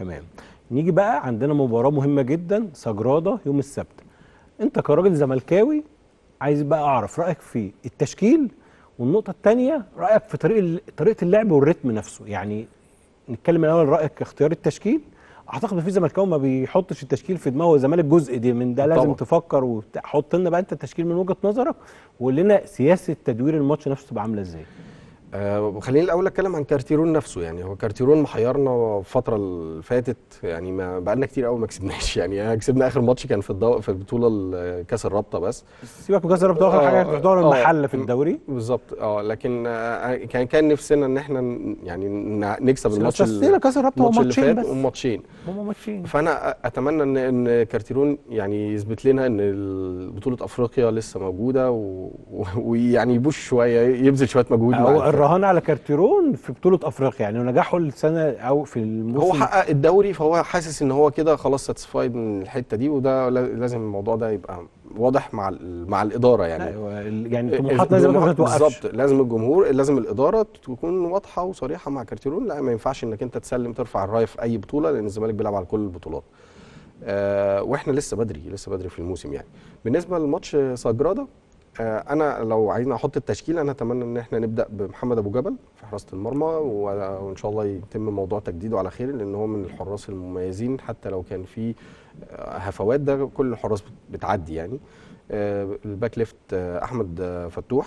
تمام نيجي بقى عندنا مباراه مهمه جدا سجراده يوم السبت انت كراجل زملكاوي عايز بقى اعرف رايك في التشكيل والنقطه الثانيه رايك في طريقه طريقه اللعب والريتم نفسه يعني نتكلم الاول رايك اختيار التشكيل اعتقد في زملكاوي ما بيحطش التشكيل في دماغه الزمالك جزء دي من ده لازم طبعا. تفكر وحط لنا بقى انت التشكيل من وجهه نظرك وقول لنا سياسه تدوير الماتش نفسه تبقى عامله ازاي آه خليني الاول اتكلم عن كارتيرون نفسه يعني هو كارتيرون محيرنا الفتره اللي فاتت يعني ما بقالنا كتير قوي ما كسبناش يعني كسبنا اخر ماتش كان في الدو... في البطوله ال- كاس الرابطه بس سيبك من كاس الرابطه واخر آه، حاجه تعتبر آه. المحل في الدوري بالظبط اه لكن آه كان كان نفسنا ان احنا ن- يعني ن- نكسب الماتش بس لينا كاس الرابطه هو الماتش اللي ماتشين فات بس وماتشين هما ماتشين فانا اتمنى ان ان كارتيرون يعني يثبت لنا ان ال- بطوله افريقيا لسه موجوده و- و- ويعني يبوش شويه يبذل شويه مجهود مع هو الفرق. الرهان على كارتيرون في بطوله افريقيا يعني نجاحه السنه او في الموسم هو حقق الدوري فهو حاسس ان هو كده خلاص ساتسفايد من الحته دي وده لا- لازم الموضوع ده يبقى واضح مع ال- مع الاداره لا، يعني هو ال- يعني طموحات لازم الجمهور- ما توقفش بالظبط لازم الجمهور لازم الاداره تكون واضحه وصريحه مع كارتيرون لا ما ينفعش انك انت تسلم ترفع الرايه في اي بطوله لان الزمالك بيلعب على كل البطولات آه واحنا لسه بدري لسه بدري في الموسم يعني بالنسبه لماتش سجراده آه انا لو عايزين احط التشكيل انا اتمنى ان احنا نبدا بمحمد ابو جبل في حراسه المرمى و- وان شاء الله يتم موضوع تجديده على خير لان هو من الحراس المميزين حتى لو كان في آه، هفوات ده كل الحراس بت- بتعدي يعني آه، الباك ليفت آه، احمد آه، فتوح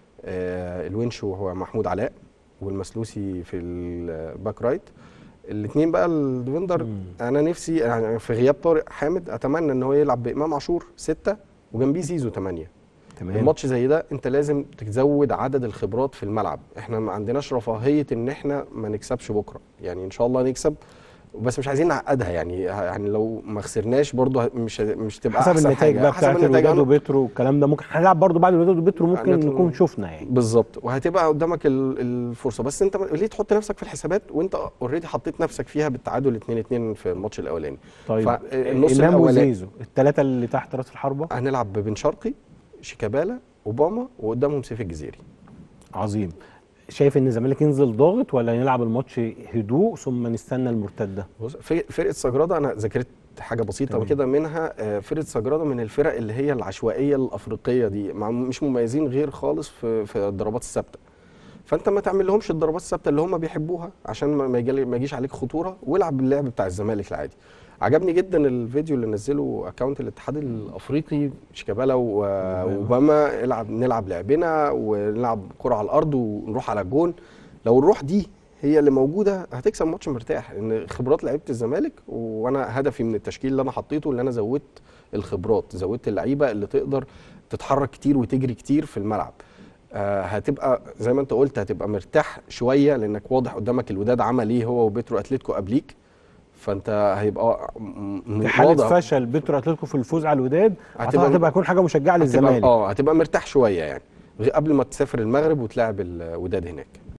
آه، الونش وهو محمود علاء والمسلوسي في الباك رايت الاثنين بقى الديفندر مم. انا نفسي يعني في غياب طارق حامد اتمنى ان هو يلعب بامام عاشور ستة وجنبيه زيزو ثمانية تمام الماتش زي ده انت لازم تزود عدد الخبرات في الملعب احنا ما عندناش رفاهيه ان احنا ما نكسبش بكره يعني ان شاء الله نكسب بس مش عايزين نعقدها يعني يعني لو ما خسرناش برضه مش مش تبقى حسب احسن النتائج حاجة. بقى حسب بتاعت النتائج الوداد أنا- وبيترو والكلام ده ممكن هنلعب برضه بعد الوداد وبيترو ممكن هنطلع- نكون شفنا يعني بالظبط وهتبقى قدامك ال- الفرصه بس انت ليه تحط نفسك في الحسابات وانت اوريدي حطيت نفسك فيها بالتعادل 2 2 في الماتش الاولاني طيب فالنص امام الأولاني- وزيزو الثلاثه اللي تحت راس الحربه هنلعب ببن شرقي شيكابالا اوباما وقدامهم سيف الجزيري عظيم شايف ان الزمالك ينزل ضاغط ولا نلعب الماتش هدوء ثم نستنى المرتده بص في- فرقه سجراده انا ذاكرت حاجه بسيطه تمام. كده منها آه، فرقه سجراده من الفرق اللي هي العشوائيه الافريقيه دي مع- مش مميزين غير خالص في في الضربات الثابته فانت ما تعمل لهمش الضربات الثابته اللي هم بيحبوها عشان ما ما يجي- ما يجيش عليك خطوره والعب باللعب بتاع الزمالك العادي عجبني جدا الفيديو اللي نزله اكونت الاتحاد الافريقي شيكابالا و- واوباما العب نلعب لعبنا ونلعب كره على الارض ونروح على الجون لو الروح دي هي اللي موجوده هتكسب ماتش مرتاح لان خبرات لعيبه الزمالك وانا هدفي من التشكيل اللي انا حطيته اللي انا زودت الخبرات زودت اللعيبه اللي تقدر تتحرك كتير وتجري كتير في الملعب آه هتبقى زي ما انت قلت هتبقى مرتاح شويه لانك واضح قدامك الوداد عمل ايه هو وبيترو اتلتيكو قبليك فانت هيبقى م- م- في حاله واضح فشل بيترو اتلتيكو في الفوز على الوداد هتبقى- هتبقى هتبقى يكون حاجه مشجعه هتبقى للزمالك اه هتبقى مرتاح شويه يعني غ- قبل ما تسافر المغرب وتلاعب الوداد هناك